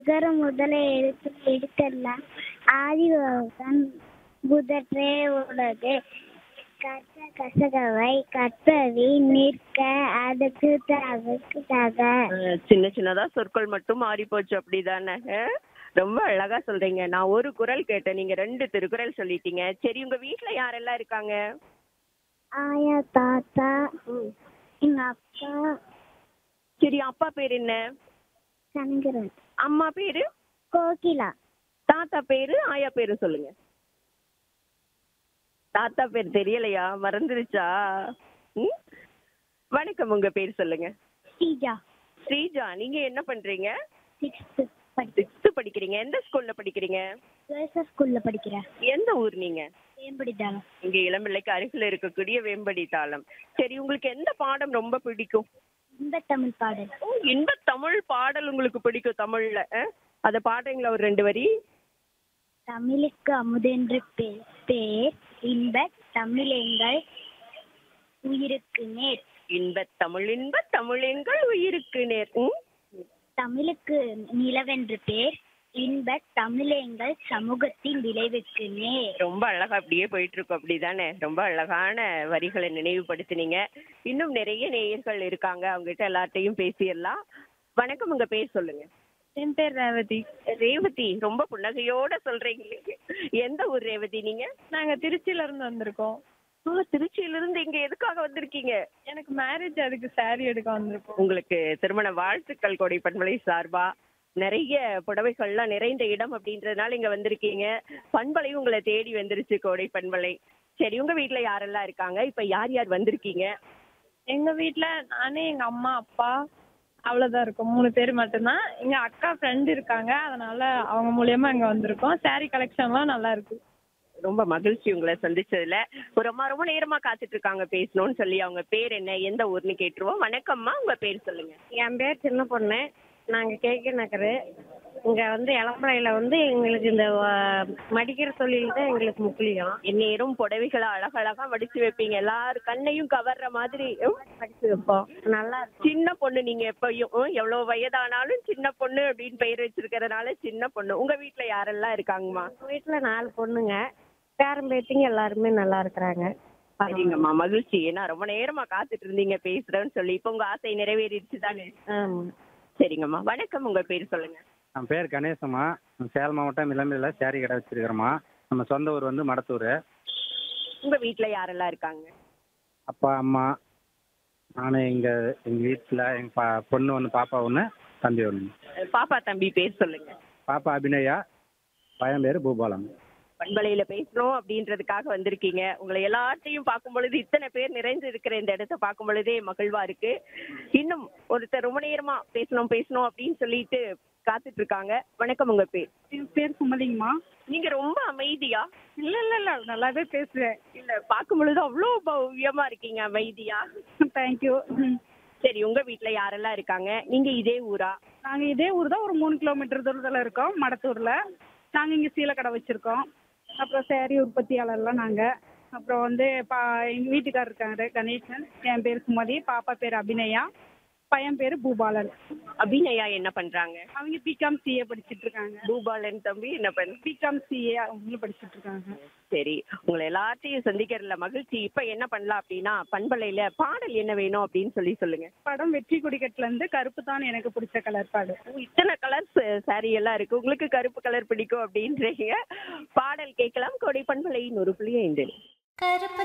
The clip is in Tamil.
உகர முதல எழுத்து எழுத்தெல்லாம் ஆதிபகவன் புதற்றே உலகு கற்ற கசகவை கற்பவி நிற்க அதற்கு தகுக்கு தக அஹ் சின்ன சின்னதா சொற்கள் மட்டும் மாறி போச்சு அப்படிதானே அஹ்? ரொம்ப அழகா சொல்றீங்க நான் ஒரு குரல் கேட்டேன் நீங்க ரெண்டு திருக்குறள் சொல்லிட்டீங்க சரி உங்க வீட்ல யாரெல்லாம் இருக்காங்க ஆயா தாத்தா எங்க அப்பா சரி அப்பா பேர் என்ன சங்கரன் அம்மா பேரு கோகிலா தாத்தா பேரு ஆயா பேரு சொல்லுங்க தாத்தா பேர் தெரியலையா மறந்துருச்சா ம்? வணக்கம் உங்க பேர் சொல்லுங்க ஸ்ரீஜா ஸ்ரீஜா நீங்க என்ன பண்றீங்க சிக்ஸ்த்து படி சிக்ஸ்த் படிக்கிறீங்க எந்த ஸ்கூல்ல படிக்கிறீங்க கேர்ள்ஸ் ஸ்கூல்ல படிக்கிறேன் எந்த ஊர் நீங்க வேம்படிதானம் இங்க இளம்பிள்ளைக்கு அருகில் இருக்கக்கூடிய வேம்படி தாளம் சரி உங்களுக்கு எந்த பாடம் ரொம்ப பிடிக்கும் இந்த தமிழ் பாடல் ஓ, இன்ப தமிழ் பாடல் உங்களுக்கு பிடிக்கும் தமிழ்ல அஹ்? அத பாடுறீங்களா ஒரு ரெண்டு வரி தமிழுக்கு அமுதென்று பே- பேர் இன்ப தமிழெங்கள் உயிருக்கு நேர் இன்ப தமிழ் இன்ப தமிழெங்கள் உயிருக்கு நேர் ம்? தமிழுக்கு நிலவென்று பேர் இன்ப தமிழெங்கள் சமூகத்தின் விளைவுக்கு நேர் ரொம்ப அழகா அப்படியே போயிட்டு இருக்கும் அப்படிதானே ரொம்ப அழகான வரிகளை நினைவுபடுத்தினீங்க இன்னும் நிறைய நேயர்கள் இருக்காங்க அவங்க கிட்ட எல்லார்ட்டையும் பேசிடலாம் வணக்கம் உங்க பேர் சொல்லுங்க என் பேர் ரேவதி ரேவதி ரொம்ப புன்னகையோட சொல்றீங்களே எந்த ஊர் ரேவதி நீங்க நாங்க திருச்சியில இருந்து வந்திருக்கோம் ஓ, திருச்சியில இருந்து இங்க எதுக்காக வந்திருக்கீங்க எனக்கு மேரேஜ் அதுக்கு saree எடுக்க வந்திருக்கோம் உங்களுக்கு திருமண வாழ்த்துக்கள் கொடை பண்பலை சார்பா நிறைய புடவைகள்லாம் நிறைந்த இடம் அப்படின்றதுனால இங்க வந்திருக்கீங்க பண்பலை உங்களை தேடி வந்துருச்சு கோடை பண்பலை சரி உங்க வீட்ல யாரெல்லாம் இருக்காங்க இப்ப யார் யார் வந்திருக்கீங்க எங்க வீட்ல நானே எங்க அம்மா அப்பா அவ்வளவுதான் இருக்கோம் மூணு பேர் மட்டும்தான் எங்க அக்கா ஃப்ரெண்ட் இருக்காங்க அதனால அவங்க மூலியமா இங்க வந்திருக்கோம் saree கலெக்ஷன்லாம் நல்லா இருக்கு ரொம்ப மகிழ்ச்சி உங்களை சந்திச்சதுல ஒரு ரொம்ப ரொம்ப நேரமா காத்துட்டு இருக்காங்க பேசணும்னு சொல்லி அவங்க பேர் என்ன எந்த ஊர்னு கேட்டுருவோம் வணக்கம்மா உங்க பேர் சொல்லுங்க என் பேர் சின்ன பொண்ணு நாங்கள் கேகே நகர் இங்கே வந்து இளம்பரையில் வந்து எங்களுக்கு இந்த அஹ், மடிக்கிற தொழில் தான் எங்களுக்கு முக்கியம் இந்நேரம் புடவைகளை அழகழகா மடிச்சு வைப்பீங்க எல்லார் கண்ணையும் கவர்ற மாதிரி உம், படிச்சு வைப்போம் நல்லா இருக்கும் சின்ன பொண்ணு நீங்க எப்பயும் உம், எவ்வளவு வயதானாலும் சின்ன பொண்ணு அப்படின்னு பெயர் வச்சிருக்கறதுனால சின்ன பொண்ணு உங்க வீட்ல யாரெல்லாம் இருக்காங்கம்மா வீட்டில் நாலு பொண்ணுங்க பேரம்பேத்திங்க எல்லாருமே நல்லா இருக்கிறாங்க சரிங்கம்மா மகிழ்ச்சி ஏன்னா ரொம்ப நேரமா காத்துட்டு இருந்தீங்க பேசுறேன்னு சொல்லி இப்ப உங்க ஆசை நிறைவேறிடுச்சு தானே ஆமாம் சரிங்கம்மா வணக்கம் உங்க பேர் சொல்லுங்க என் பேர் கணேசம்மா நான் சேலம் மாவட்டம் இளம்பியில் சேரி கடை வச்சிருக்கிறோம்மா நம்ம சொந்த ஊர் வந்து மடத்தூர் உங்க வீட்ல யாரெல்லாம் இருக்காங்க அப்பா அம்மா நான் எங்கள் எங்கள் வீட்டில் எங்கள் பா பொண்ணு ஒன்று பாப்பா ஒன்று தம்பி ஒன்று அஹ் பாப்பா தம்பி பேர் சொல்லுங்க பாப்பா அபிநயா பையன் பேர் பூபாலம் பண்பலையில பேசணும் அப்படின்றதுக்காக வந்திருக்கீங்க உங்களை எல்லாத்தையும் பார்க்கும் பொழுது இத்தனை பேர் நிறைந்து இருக்கிற இந்த இடத்த பார்க்கும் பொழுதே மகிழ்வா இருக்கு இன்னும் ஒருத்தர் ரொம்ப நேரமா பேசணும் பேசணும் அப்படின்னு சொல்லிட்டு காத்துட்டு இருக்காங்க வணக்கம் உங்க பேர் என் பேர் சுமதிங்கம்மா நீங்க ரொம்ப அமைதியா இல்ல இல்ல இல்ல நல்லாவே பேசுவேன் இல்ல பார்க்கும் பொழுது அவ்வளோ பவ்யமா இருக்கீங்க அமைதியா தேங்க்யூ சரி உங்க வீட்ல யாரெல்லாம் இருக்காங்க நீங்க இதே ஊரா நாங்க இதே ஊர் தான் ஒரு மூணு கிலோமீட்டர் தூரத்துல இருக்கோம் மடத்தூர்ல நாங்க இங்க சீலை கடை வச்சிருக்கோம் அப்புறம் சேரீ உற்பத்தியாளர்லாம் நாங்க அப்புறம் வந்து பா எங்க வீட்டுக்காரர் இருக்காரு கணேசன் என் பேர் சுமதி பாப்பா பேர் அபிநயா பையன் பேர் பூபாலன் அபிநயா என்ன பண்றாங்க அவங்க பிகாம் சிஏ படிச்சிட்டு இருக்காங்க பூபாலன் தம்பி என்ன பண்ண பிகாம் சிஏ அவங்களும் படிச்சிட்டு இருக்காங்க சரி உங்களை எல்லாத்தையும் சந்திக்கிறதுல மகிழ்ச்சி இப்ப என்ன பண்ணலாம் அப்படின்னா பண்பலையில பாடல் என்ன வேணும் அப்படின்னு சொல்லி சொல்லுங்க படம் வெற்றி கொடிக்கட்டுல இருந்து கருப்பு தான் எனக்கு பிடிச்ச கலர் பாடு ஓ, இத்தனை கலர்ஸ் சாரி எல்லாம் இருக்கு உங்களுக்கு கருப்பு கலர் பிடிக்கும் அப்படின்றீங்க பாடல் கேட்கலாம் கொடை பண்பலை ஒரு புள்ளி ஐந்து கருப்பு